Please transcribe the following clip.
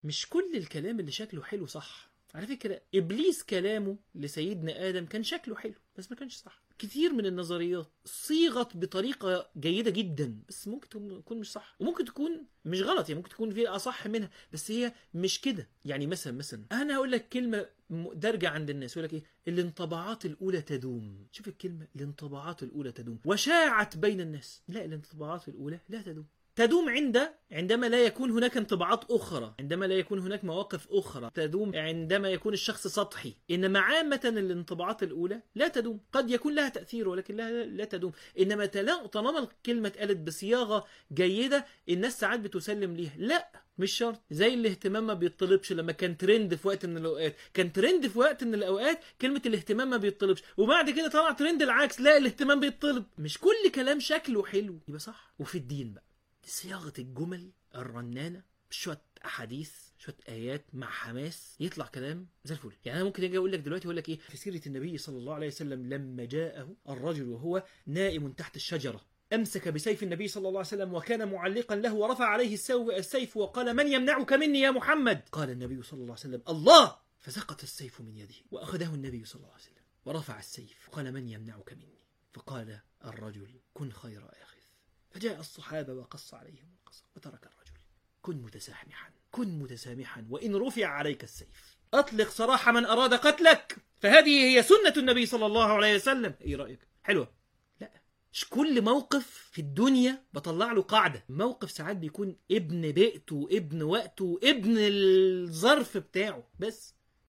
مش كل الكلام اللي شكله حلو صح على فكرة إبليس كلامه لسيدنا آدم كان شكله حلو بس ما كانش صح كتير من النظريات صيغت بطريقة جيدة جدا بس ممكن تكون مش صح وممكن تكون مش غلط يعني ممكن تكون في أصح منها بس هي مش كده يعني مثلا مثلا أنا هقول لك كلمة م- دارجة عند الناس يقول لك إيه الانطباعات الأولى تدوم شوف الكلمة الانطباعات الأولى تدوم وشاعت بين الناس لا الانطباعات الأولى لا تدوم تدوم عند عندما لا يكون هناك انطباعات أخرى عندما لا يكون هناك مواقف أخرى تدوم عندما يكون الشخص سطحي إنما عامة الانطباعات الأولى لا تدوم قد يكون لها تأثير ولكن لا, لا تدوم إنما تلا- طالما الكلمة اتقالت بصياغة جيدة الناس ساعات بتسلم ليها لا مش شرط زي الاهتمام ما بيطلبش لما كان ترند في وقت من الاوقات كان ترند في وقت من الاوقات كلمه الاهتمام ما بيطلبش وبعد كده طلع ترند العكس لا الاهتمام بيطلب مش كل كلام شكله حلو يبقى صح وفي الدين بقى صياغه الجمل الرنانه بشويه احاديث شويه ايات مع حماس يطلع كلام زي الفل يعني انا ممكن اجي اقول لك دلوقتي اقول لك ايه في سيره النبي صلى الله عليه وسلم لما جاءه الرجل وهو نائم تحت الشجره أمسك بسيف النبي صلى الله عليه وسلم وكان معلقا له ورفع عليه السو- السيف وقال من يمنعك مني يا محمد قال النبي صلى الله عليه وسلم الله فسقط السيف من يده وأخذه النبي صلى الله عليه وسلم ورفع السيف وقال من يمنعك مني فقال الرجل كن خير آخذ فجاء الصحابة وقص عليهم القصة وترك الرجل كن متسامحا كن متسامحا وإن رفع عليك السيف أطلق سراح من أراد قتلك فهذه هي سنة النبي صلى الله عليه وسلم إيه رأيك حلوة لا مش كل موقف في الدنيا بطلع له قاعدة موقف ساعات بيكون ابن بيئته ابن وقته ابن الظرف بتاعه بس